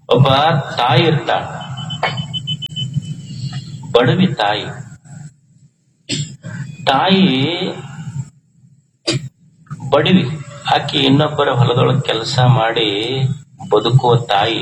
ಒಬ್ಬ ತಾಯಿ ಇರ್ತಾಳ ಬಡವಿ ತಾಯಿ ತಾಯಿ ಬಡವಿ ಆಕಿ ಇನ್ನೊಬ್ಬರ ಹೊಲದೊಳಗೆ ಕೆಲಸ ಮಾಡಿ ಬದುಕುವ ತಾಯಿ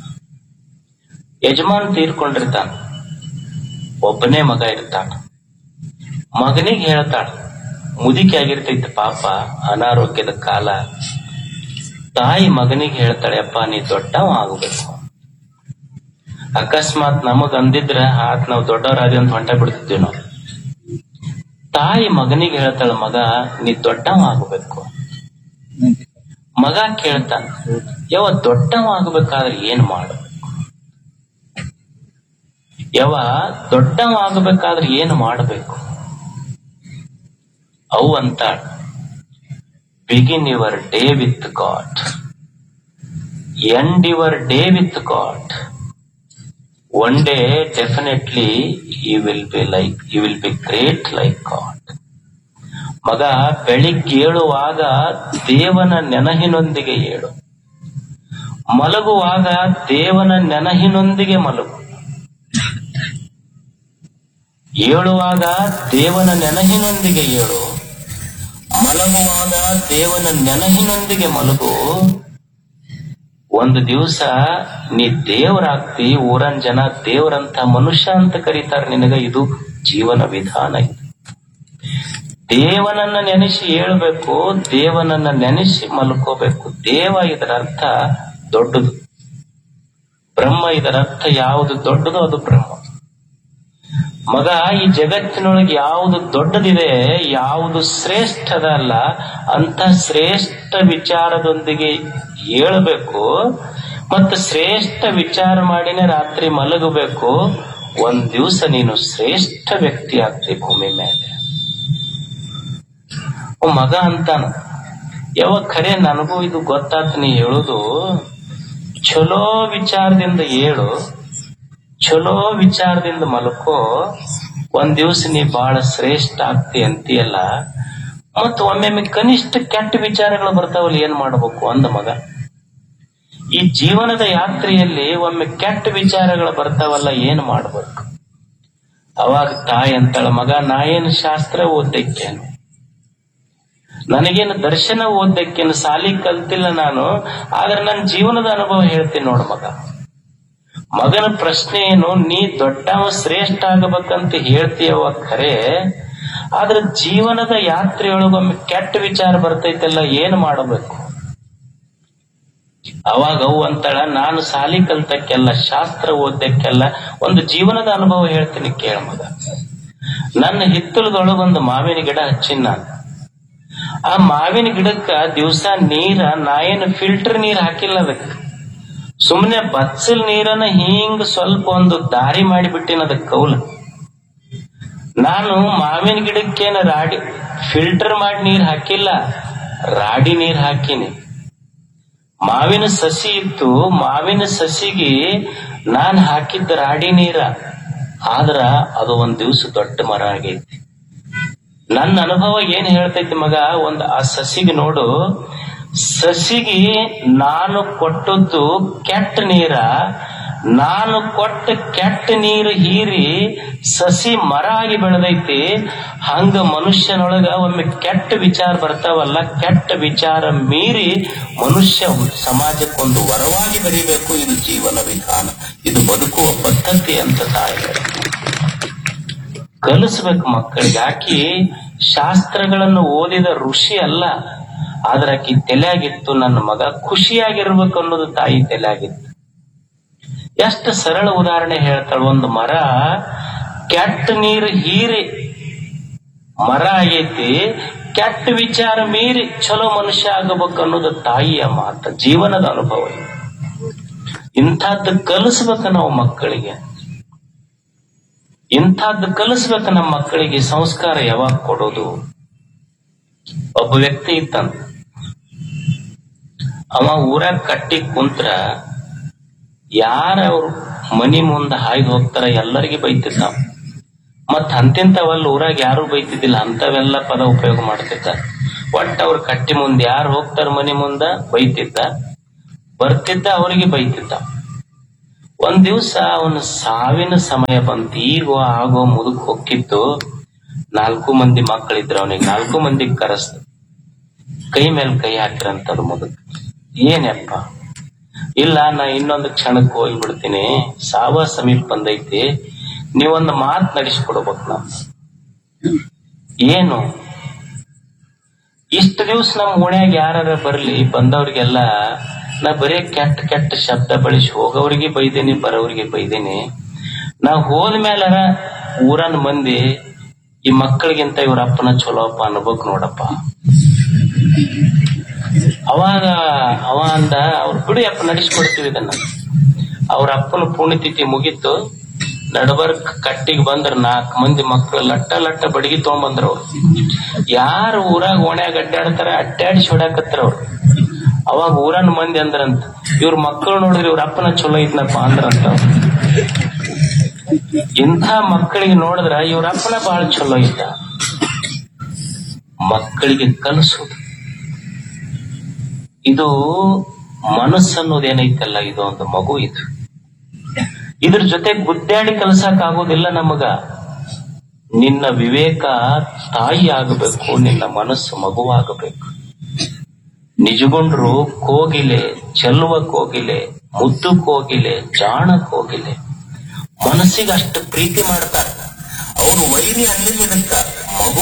ಯಜಮಾನ್ ತೀರ್ಕೊಂಡಿರ್ತಾನ ಒಬ್ಬನೇ ಮಗ ಇರ್ತಾನ ಮಗನಿಗೆ ಹೇಳ್ತಾಳ ಮುದುಕಿ ಆಗಿರ್ತೈತಿ ಪಾಪ ಅನಾರೋಗ್ಯದ ಕಾಲ ತಾಯಿ ಮಗನಿಗೆ ಹೇಳ್ತಾಳೆ ಅಪ್ಪ ನೀ ದೊಡ್ಡವ ಆಗಬೇಕು ಅಕಸ್ಮಾತ್ ನಮಗ್ ಅಂದಿದ್ರ ಆತ್ ನಾವ್ ದೊಡ್ಡವರಾದಿ ಅಂತ ಹೊಂಟ ಬಿಡ್ತಿದ್ವಿ ನಾವು ತಾಯಿ ಮಗನಿಗೆ ಹೇಳ್ತಾಳ ಮಗ ನೀ ದೊಡ್ಡವ ಆಗಬೇಕು ಮಗ ಕೇಳ್ತಾನ ಯಾವ ದೊಡ್ಡವ ಆಗಬೇಕಾದ್ರೆ ಏನ್ ಮಾಡಬೇಕು ಯಾವ ದೊಡ್ಡವ ಆಗಬೇಕಾದ್ರೆ ಏನ್ ಮಾಡಬೇಕು ಅವು ಅಂತಾಳ begin your day with God end your day with God one day definitely you will be like you will be great like God ಮಗ ಬೆಳಿಗ್ಗೆ ಏಳುವಾಗ ದೇವನ ನೆನಹಿನೊಂದಿಗೆ ಏಳು ಮಲಗುವಾಗ ದೇವನ ನೆನಹಿನೊಂದಿಗೆ ಮಲಗು ಏಳುವಾಗ ದೇವನ ನೆನಹಿನೊಂದಿಗೆ ಏಳು ಮಲಗುವಾಗ ದೇವನ ನೆನಹಿನೊಂದಿಗೆ ಮಲಗು ಒಂದು ದಿವಸ ನೀ ದೇವರಾಗ್ತಿ ಊರನ್ ಜನ ದೇವರಂತ ಮನುಷ್ಯ ಅಂತ ಕರೀತಾರೆ ನಿನಗ ಇದು ಜೀವನ ವಿಧಾನ ಇದು ದೇವನನ್ನ ನೆನೆಸಿ ಏಳ್ಬೇಕು ದೇವನನ್ನ ನೆನೆಸಿ ಮಲ್ಕೋಬೇಕು ದೇವ ಇದರ ಅರ್ಥ ದೊಡ್ಡದು ಬ್ರಹ್ಮ ಇದರ ಅರ್ಥ ಯಾವುದು ದೊಡ್ಡದು ಅದು ಬ್ರಹ್ಮ ಮಗ ಈ ಜಗತ್ತಿನೊಳಗೆ ಯಾವುದು ದೊಡ್ಡದಿದೆ ಯಾವುದು ಶ್ರೇಷ್ಠದ ಅಲ್ಲ ಅಂತ ಶ್ರೇಷ್ಠ ವಿಚಾರದೊಂದಿಗೆ ಏಳಬೇಕು ಮತ್ತು ಶ್ರೇಷ್ಠ ವಿಚಾರ ಮಾಡಿನೇ ರಾತ್ರಿ ಮಲಗಬೇಕು ಒಂದ್ ದಿವಸ ನೀನು ಶ್ರೇಷ್ಠ ವ್ಯಕ್ತಿ ಆಗ್ತಿ ಭೂಮಿ ಮೇಲೆ ಅವ್ ಮಗ ಅಂತಾನ ಯಾವಾಗ ಖರೆ ನನಗೂ ಇದು ಗೊತ್ತಾತ ನೀ ಹೇಳುದು ಚಲೋ ವಿಚಾರದಿಂದ ಏಳು ಚಲೋ ವಿಚಾರದಿಂದ ಮಲ್ಕೋ ಒಂದ್ ದಿವಸ ನೀ ಬಹಳ ಶ್ರೇಷ್ಠ ಆಗ್ತಿ ಅಂತೀಯಲ್ಲ ಮತ್ ಒಮ್ಮೊಮ್ಮೆ ಕನಿಷ್ಠ ಕೆಟ್ಟ ವಿಚಾರಗಳು ಬರ್ತಾವಲ್ಲ ಏನ್ ಮಾಡ್ಬೇಕು ಅಂದ ಮಗ ಈ ಜೀವನದ ಯಾತ್ರೆಯಲ್ಲಿ ಒಮ್ಮೆ ಕೆಟ್ಟ ವಿಚಾರಗಳು ಬರ್ತಾವಲ್ಲ ಏನ್ ಮಾಡ್ಬೇಕು ಅವಾಗ ತಾಯಿ ಅಂತಾಳ ಮಗ ನಾ ಏನು ಶಾಸ್ತ್ರ ಓದ್ದಕ್ಕೇನು ನನಗೇನು ದರ್ಶನ ಓದ್ದಕ್ಕೇನು ಸಾಲಿ ಕಲ್ತಿಲ್ಲ ನಾನು ಆದ್ರೆ ನನ್ನ ಜೀವನದ ಅನುಭವ ಹೇಳ್ತೀನಿ ನೋಡು ಮಗ ಮಗನ ಪ್ರಶ್ನೆ ಏನು ನೀ ದೊಡ್ಡವ ಶ್ರೇಷ್ಠ ಆಗಬೇಕಂತ ಹೇಳ್ತೀಯವ ಖರೆ ಆದ್ರೆ ಜೀವನದ ಯಾತ್ರೆಯೊಳಗೊಮ್ಮೆ ಕೆಟ್ಟ ವಿಚಾರ ಬರ್ತೈತಲ್ಲ ಏನ್ ಮಾಡಬೇಕು ಅವಾಗ ಅವು ಅಂತಾಳ ನಾನು ಸಾಲಿ ಕಲ್ತಕ್ಕೆಲ್ಲ ಶಾಸ್ತ್ರ ಓದಕ್ಕೆಲ್ಲ ಒಂದು ಜೀವನದ ಅನುಭವ ಹೇಳ್ತೀನಿ ಕೇಳ ಮಗ ನನ್ನ ಹಿತ್ತಲದೊಳಗೊಂದು ಮಾವಿನ ಗಿಡ ಹಚ್ಚಿನ ನಾನು ಆ ಮಾವಿನ ಗಿಡಕ್ಕ ದಿವಸ ನೀರ ನಾ ಏನು ಫಿಲ್ಟರ್ ನೀರ್ ಹಾಕಿಲ್ಲ ಅದಕ್ಕೆ ಸುಮ್ಮನೆ ಬಚ್ಚಲ್ ನೀರನ್ನ ಹಿಂಗ್ ಸ್ವಲ್ಪ ಒಂದು ದಾರಿ ಮಾಡಿಬಿಟ್ಟಿನ ಅದಕ್ಕೆ ಕೌಲ ನಾನು ಮಾವಿನ ಗಿಡಕ್ಕೇನ ರಾಡಿ ಫಿಲ್ಟರ್ ಮಾಡಿ ನೀರ್ ಹಾಕಿಲ್ಲ ರಾಡಿ ನೀರ್ ಹಾಕಿನಿ ಮಾವಿನ ಸಸಿ ಇತ್ತು ಮಾವಿನ ಸಸಿಗೆ ನಾನ್ ಹಾಕಿದ್ದ ರಾಡಿ ನೀರ ಆದ್ರ ಅದು ಒಂದ್ ದಿವ್ಸ ದೊಡ್ಡ ಮರ ಆಗೈತಿ ನನ್ನ ಅನುಭವ ಏನ್ ಹೇಳ್ತೈತಿ ಮಗ ಒಂದ್ ಆ ಸಸಿಗೆ ನೋಡು ಸಸಿಗೆ ನಾನು ಕೊಟ್ಟದ್ದು ಕೆಟ್ಟ ನೀರ ನಾನು ಕೊಟ್ಟ ಕೆಟ್ಟ ನೀರು ಹೀರಿ ಸಸಿ ಮರ ಆಗಿ ಬೆಳೆದೈತಿ ಹಂಗ ಮನುಷ್ಯನೊಳಗ ಒಮ್ಮೆ ಕೆಟ್ಟ ವಿಚಾರ ಬರ್ತಾವಲ್ಲ ಕೆಟ್ಟ ವಿಚಾರ ಮೀರಿ ಮನುಷ್ಯ ಸಮಾಜಕ್ಕೊಂದು ವರವಾಗಿ ಬೆಳಿಬೇಕು ಇದು ಜೀವನ ವಿಧಾನ ಇದು ಬದುಕುವ ಪದ್ಧತಿ ಅಂತ ತಾಯಿ ಹೇಳ್ತಾರೆ. ಕಲಿಸ್ಬೇಕು ಮಕ್ಕಳಿಗೆ ಆಕಿ ಶಾಸ್ತ್ರಗಳನ್ನು ಓದಿದ ಋಷಿ ಅಲ್ಲ ಆದ್ರೆ ಆಕಿ ತಲೆಯಾಗಿತ್ತು ನನ್ನ ಮಗ ಖುಷಿಯಾಗಿರ್ಬೇಕು ಅನ್ನೋದು ತಾಯಿ ತಲೆಯಾಗಿತ್ತು ಎಷ್ಟು ಸರಳ ಉದಾಹರಣೆ ಹೇಳ್ತಾಳ ಒಂದು ಮರ ಕೆಟ್ಟ ನೀರು ಹೀರಿ ಮರ ಆಗೈತಿ ಕೆಟ್ಟ ವಿಚಾರ ಮೀರಿ ಚಲೋ ಮನುಷ್ಯ ಆಗಬೇಕು ಅನ್ನೋದು ತಾಯಿಯ ಮಾತ ಜೀವನದ ಅನುಭವ ಇದು. ಇಂಥದ್ದು ಕಲಿಸ್ಬೇಕು ನಾವು ಮಕ್ಕಳಿಗೆ ಇಂಥದ್ದು ಕಲಿಸ್ಬೇಕು ನಮ್ಮ ಮಕ್ಕಳಿಗೆ ಸಂಸ್ಕಾರ ಯಾವಾಗ ಕೊಡೋದು ಒಬ್ಬ ವ್ಯಕ್ತಿ ಇತ್ತಂತ ಅವ ಊರಾಗ ಕಟ್ಟಿ ಕುಂತ್ರ ಯಾರ ಅವ್ರ ಮನಿ ಮುಂದ ಹಾಯ್ದು ಹೋಗ್ತಾರ ಎಲ್ಲರಿಗೆ ಬೈತಿದ್ದ ಅವ. ಮತ್ ಅಂತಿಂತವಲ್ಲ ಊರಾಗ ಯಾರು ಬೈತಿದ್ದಿಲ್ಲ ಅಂತವೆಲ್ಲ ಪದ ಉಪಯೋಗ ಮಾಡ್ತಿದ್ದ ಒಟ್ಟ ಅವ್ರ ಕಟ್ಟಿ ಮುಂದೆ ಯಾರು ಹೋಗ್ತಾರ ಮನಿ ಮುಂದ ಬೈತಿದ್ದ ಬರ್ತಿದ್ದ ಅವರಿಗೆ ಬೈತಿದ್ದ ಒಂದ್ ದಿವ್ಸ ಅವನ ಸಾವಿನ ಸಮಯ ಬಂತು ಈಗ ಆಗೋ ಮುದುಕ್ ಹೊಕ್ಕಿತ್ತು ನಾಲ್ಕು ಮಂದಿ ಮಕ್ಕಳಿದ್ರು ಅವನಿಗೆ ನಾಲ್ಕು ಮಂದಿ ಕರೆಸ್ತು ಕೈ ಮೇಲೆ ಕೈ ಹಾಕಿರಂತದು ಮುದುಕ್ ಏನಪ್ಪ ಇಲ್ಲ ನಾ ಇನ್ನೊಂದು ಕ್ಷಣಕ್ಕೆ ಹೋಗ್ಬಿಡ್ತೀನಿ ಸಾವ ಸಮೀಪ ಬಂದೈತಿ ನೀವೊಂದು ಮಾತ್ ನಡೆಸ್ಕೊಡ್ಬೇಕು ನಾ ಏನು ಇಷ್ಟ ದಿವ್ಸ ನಮ್ ಓಣ್ಯಾಗ ಯಾರ ಬರ್ಲಿ ಬಂದವ್ರಿಗೆಲ್ಲ ನಾ ಬರೇ ಕೆಟ್ಟ ಕೆಟ್ಟ ಶಬ್ದ ಬಳಸಿ ಹೋಗೋರಿಗೆ ಬೈದೇನಿ ಬರೋರಿಗೆ ಬೈದೇನಿ ನಾ ಹೋದ್ಮೇಲಾರ ಊರನ್ ಮಂದಿ ಈ ಮಕ್ಕಳಿಗಿಂತ ಇವ್ರ ಅಪ್ಪನ ಚಲೋ ಅಪ್ಪ ಅನ್ಬೇಕು ನೋಡಪ್ಪ ಅವಾಗ ಅವ ಅಂದ ಅವ್ರು ಬಿಡಿ ಅಪ್ಪ ನಡೆಸ್ಕೊಡ್ತೀವಿ ಇದನ್ನ ಅವ್ರ ಅಪ್ಪನ ಪುಣ್ಯತಿಥಿ ಮುಗೀತು ನಡಬರ್ಕ್ ಕಟ್ಟಿಗೆ ಬಂದ್ರ ನಾಲ್ಕು ಮಂದಿ ಮಕ್ಕಳು ಲಟ್ಟ ಲಟ್ಟ ಬಡಗಿ ತಗೊಂಬಂದ್ರ ಅವ್ರು ಯಾರು ಊರಾಗ ಓಣ್ಯಾಗ ಅಡ್ಡಾಡ್ತಾರ ಅಡ್ಡಾಡಿಸಿ ಹೊಡ್ಯಾಕತ್ತಾರ ಅವ್ರು ಅವಾಗ ಊರನ್ ಮಂದಿ ಅಂದ್ರಂತ ಇವ್ರ ಮಕ್ಕಳು ನೋಡಿದ್ರೆ ಇವ್ರ ಅಪ್ಪನ ಚಲೋ ಐತ್ನಪ್ಪ ಅಂದ್ರಂತ ಅವ್ರು. ಇಂಥ ಮಕ್ಕಳಿಗೆ ನೋಡಿದ್ರ ಇವ್ರ ಅಪ್ಪನ ಬಹಳ ಚಲೋ ಇದ್ದ ಮಕ್ಕಳಿಗೆ ಕಲಿಸೋದು ಇದು ಮನಸ್ಸನ್ನೋದೇನೈತಲ್ಲ ಇದು ಒಂದು ಮಗು ಇದು ಇದ್ರ ಜೊತೆ ಗುದ್ದಾಡಿ ಕಲ್ಸಕ್ ಆಗೋದಿಲ್ಲ ನಮಗ ನಿನ್ನ ವಿವೇಕ ತಾಯಿ ಆಗಬೇಕು ನಿನ್ನ ಮನಸ್ಸು ಮಗುವಾಗಬೇಕು ನಿಜಗೊಂಡ್ರು ಕೋಗಿಲೆ ಚೆಲ್ಲುವ ಕೋಗಿಲೆ ಮುದ್ದು ಕೋಗಿಲೆ ಜಾಣ ಕೋಗಿಲೆ ಮನಸ್ಸಿಗೆ ಅಷ್ಟು ಪ್ರೀತಿ ಮಾಡ್ತಾರೆ ಅವರು ವೈರಿ ಅನ್ನಿಲ್ಲ ಇದಕ್ಕ ಮಗು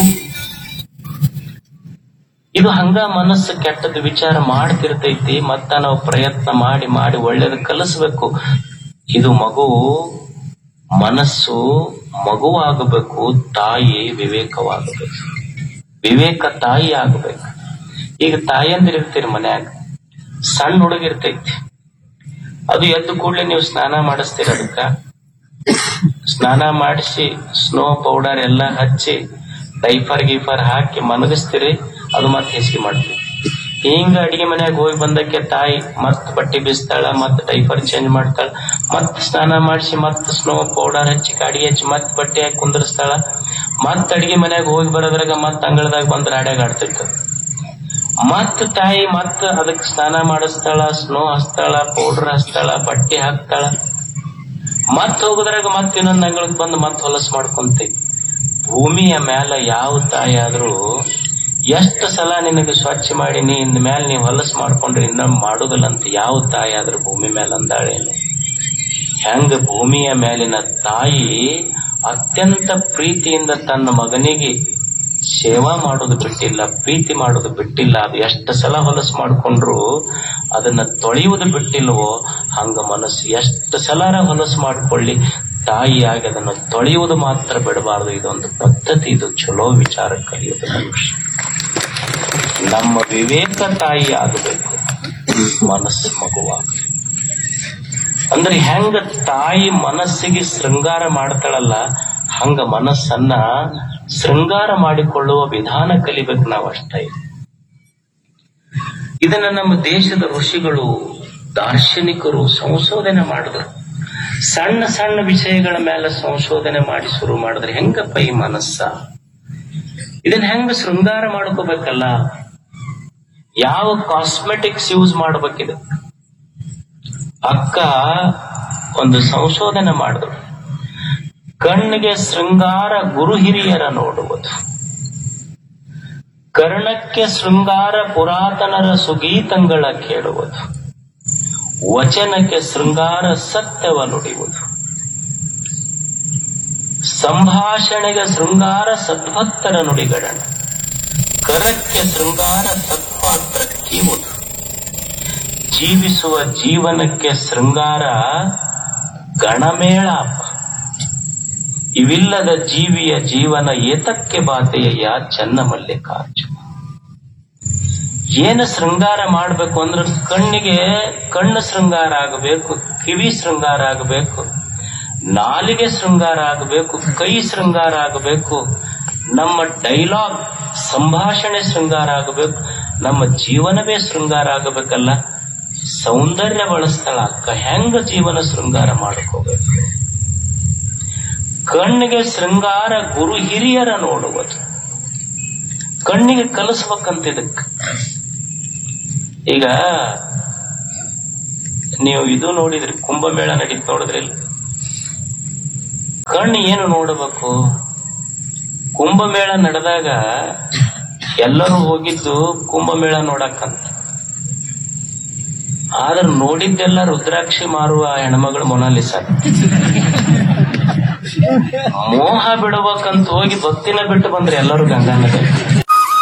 ಇದು ಹಂಗ ಮನಸ್ಸು ಕೆಟ್ಟದ ವಿಚಾರ ಮಾಡ್ತಿರ್ತೈತಿ ಮತ್ತ ನಾವು ಪ್ರಯತ್ನ ಮಾಡಿ ಮಾಡಿ ಒಳ್ಳೇದು ಕಲಿಸ್ಬೇಕು ಇದು ಮಗು ಮನಸ್ಸು ಮಗುವಾಗಬೇಕು ತಾಯಿ ವಿವೇಕವಾಗಬೇಕು ವಿವೇಕ ತಾಯಿ ಆಗಬೇಕು ಈಗ ತಾಯಂದಿರ್ ಇರ್ತೀರಿ ಮನ್ಯಾಗ ಸಣ್ಣ ಹುಡುಗ ಇರ್ತೈತಿ ಅದು ಎದ್ದು ಕೂಡಲೇ ನೀವು ಸ್ನಾನ ಮಾಡಿಸ್ತೀರ ಅದಕ್ಕ ಸ್ನಾನ ಮಾಡಿಸಿ ಸ್ನೋ ಪೌಡರ್ ಎಲ್ಲ ಹಚ್ಚಿ ಡೈಫರ್ ಗೀಫರ್ ಹಾಕಿ ಮನಗಿಸ್ತೀರಿ ಅದು ಮತ್ತೆ ಹೆಸಿಗೆ ಮಾಡ್ತೀವಿ ಹಿಂಗ ಅಡಿಗೆ ಮನ್ಯಾಗ ಹೋಗಿ ಬಂದಕ್ಕೆ ತಾಯಿ ಮತ್ ಬಟ್ಟೆ ಬೀಸ್ತಾಳ ಮತ್ ಡೈಫರ್ ಚೇಂಜ್ ಮಾಡ್ತಾಳ ಮತ್ ಸ್ನಾನ ಮಾಡಿಸಿ ಮತ್ ಸ್ನೋ ಪೌಡರ್ ಹಚ್ಚಿ ಅಡಿಗೆ ಹಚ್ಚಿ ಮತ್ ಬಟ್ಟೆ ಹಾಕಿ ಕುಂದರ್ಸ್ತಾಳ ಮತ್ ಅಡಿಗೆ ಮನ್ಯಾಗ ಹೋಗಿ ಬರೋದ್ರಾಗ ಮತ್ ಅಂಗಳದಾಗ ಬಂದ್ ರಾಡ್ಯಾಗ ಆಡ್ತಿರ್ತಾಳ ಮತ್ ತಾಯಿ ಮತ್ ಅದಕ್ ಸ್ನಾನ ಮಾಡಿಸ್ತಾಳ ಸ್ನೋ ಹಚ್ತಾಳ ಪೌಡರ್ ಹಚ್ತಾಳ ಬಟ್ಟೆ ಹಾಕ್ತಾಳ ಮತ್ ಹೋಗೋದ್ರಾಗ ಮತ್ ಇನ್ನೊಂದ್ ಅಂಗಳಕ್ ಬಂದು ಮತ್ ಹೊಲಸ್ ಮಾಡ್ಕೊಂತೈತಿ ಭೂಮಿಯ ಮ್ಯಾಲ ಯಾವ ತಾಯಿ ಆದ್ರೂ ಎಷ್ಟು ಸಲ ನಿನಗೆ ಸ್ವಚ್ಛ ಮಾಡೀನಿ ಇನ್ ಮ್ಯಾಲ ನೀವ್ ಹೊಲಸ್ ಮಾಡ್ಕೊಂಡ್ರೆ ಇನ್ನ ಮಾಡುದಿಲ್ಲ ಅಂತ ಯಾವ ತಾಯಿ ಆದ್ರೂ ಭೂಮಿ ಮೇಲೆ ಅಂದಾಳೇನು ಹೆಂಗ ಭೂಮಿಯ ಮೇಲಿನ ತಾಯಿ ಅತ್ಯಂತ ಪ್ರೀತಿಯಿಂದ ತನ್ನ ಮಗನಿಗೆ ಸೇವಾ ಮಾಡೋದು ಬಿಟ್ಟಿಲ್ಲ ಪ್ರೀತಿ ಮಾಡೋದು ಬಿಟ್ಟಿಲ್ಲ ಅದು ಎಷ್ಟು ಸಲ ಹೊಲಸು ಮಾಡ್ಕೊಂಡ್ರು ಅದನ್ನ ತೊಳೆಯುವುದು ಬಿಟ್ಟಿಲ್ವೋ ಹಂಗ ಮನಸ್ಸು ಎಷ್ಟು ಸಲ ಹೊಲಸು ಮಾಡ್ಕೊಳ್ಳಿ ತಾಯಿಯಾಗಿ ಅದನ್ನು ತೊಳೆಯುವುದು ಮಾತ್ರ ಬಿಡಬಾರದು ಇದೊಂದು ಪದ್ಧತಿ ಇದು ಚಲೋ ವಿಚಾರ ಕಲಿಯೋದು ಮನುಷ್ಯ ನಮ್ಮ ವಿವೇಕ ತಾಯಿ ಆಗಬೇಕು ಮನಸ್ಸು ಮಗುವಾಗಬೇಕು ಅಂದ್ರೆ ಹೆಂಗ ತಾಯಿ ಮನಸ್ಸಿಗೆ ಶೃಂಗಾರ ಮಾಡ್ತಾಳಲ್ಲ ಹಂಗ ಮನಸ್ಸನ್ನ ಶೃಂಗಾರ ಮಾಡಿಕೊಳ್ಳುವ ವಿಧಾನ ಕಲಿಬೇಕು ನಾವು ಅಷ್ಟೇ ಇದನ್ನ ನಮ್ಮ ದೇಶದ ಋಷಿಗಳು ದಾರ್ಶನಿಕರು ಸಂಶೋಧನೆ ಮಾಡಿದ್ರು ಸಣ್ಣ ಸಣ್ಣ ವಿಷಯಗಳ ಮೇಲೆ ಸಂಶೋಧನೆ ಮಾಡಿ ಶುರು ಮಾಡಿದ್ರೆ ಹೆಂಗಪ್ಪ ಈ ಮನಸ್ಸ ಇದನ್ನ ಹೆಂಗ ಶೃಂಗಾರ ಮಾಡ್ಕೋಬೇಕಲ್ಲ ಯಾವ ಕಾಸ್ಮೆಟಿಕ್ಸ್ ಯೂಸ್ ಮಾಡ್ಬೇಕಿದೆ ಅಕ್ಕ ಒಂದು ಸಂಶೋಧನೆ ಮಾಡಿದ್ರು ಕಣ್ಣಿಗೆ ಶೃಂಗಾರ ಗುರು ಹಿರಿಯರ ನೋಡುವುದು ಕರ್ಣಕ್ಕೆ ಶೃಂಗಾರ ಪುರಾತನರ ಸುಗೀತಂಗಳ ಕೇಳುವುದು ವಚನಕ್ಕೆ ಶೃಂಗಾರ ಸತ್ಯವ ನುಡಿಯುವುದು ಸಂಭಾಷಣೆಗೆ ಶೃಂಗಾರ ಸದ್ಭಕ್ತರ ನುಡಿಗಳನ್ನ ಕರಕ್ಕೆ ಶೃಂಗಾರ ಸತ್ಪಾತ್ರ ಕೀವುದು ಜೀವಿಸುವ ಜೀವನಕ್ಕೆ ಶೃಂಗಾರ ಗಣಮೇಳಾಪ ಇವಿಲ್ಲದ ಜೀವಿಯ ಜೀವನ ಏತಕ್ಕೆ ಬಾತೆಯ ಚನ್ನ ಮಲ್ಲಿಕಾರ್ಜುನ ಏನು ಶೃಂಗಾರ ಮಾಡ್ಬೇಕು ಅಂದ್ರೆ ಕಣ್ಣಿಗೆ ಕಣ್ಣು ಶೃಂಗಾರ ಆಗಬೇಕು ಕಿವಿ ಶೃಂಗಾರ ಆಗಬೇಕು ನಾಲಿಗೆ ಶೃಂಗಾರ ಆಗಬೇಕು ಕೈ ಶೃಂಗಾರ ಆಗಬೇಕು ನಮ್ಮ ಡೈಲಾಗ್ ಸಂಭಾಷಣೆ ಶೃಂಗಾರ ಆಗಬೇಕು ನಮ್ಮ ಜೀವನವೇ ಶೃಂಗಾರ ಆಗಬೇಕಲ್ಲ ಸೌಂದರ್ಯ ಬಳಸ್ತಾಳ ಅಕ್ಕ ಹೆಂಗ ಜೀವನ ಶೃಂಗಾರ ಮಾಡ್ಕೋಬೇಕು ಕಣ್ಣಿಗೆ ಶೃಂಗಾರ ಗುರು ಹಿರಿಯರ ನೋಡುವುದು ಕಣ್ಣಿಗೆ ಕಲಿಸ್ಬೇಕಂತ ಇದಕ್ಕೆ ಈಗ ನೀವು ಇದು ನೋಡಿದ್ರಿ ಕುಂಭಮೇಳ ನಡೀತ್ ನೋಡಿದ್ರಿ ಇಲ್ಲಿ? ಕಣ್ಣು ಏನು ನೋಡಬೇಕು ಕುಂಭಮೇಳ ನಡೆದಾಗ ಎಲ್ಲರೂ ಹೋಗಿದ್ದು ಕುಂಭಮೇಳ ನೋಡಕ್ಕಂತ ಆದ್ರೆ ನೋಡಿದ್ದೆಲ್ಲ ರುದ್ರಾಕ್ಷಿ ಮಾರುವ ಹೆಣ್ಮಗಳು ಮೊನಾಲಿಸ ಮೋಹ ಬಿಡ್ಬೇಕಂತ ಹೋಗಿ ಭಕ್ತಿನ ಬಿಟ್ಟು ಬಂದ್ರೆ ಎಲ್ಲರೂ ಗಂಗಾ ನದಿ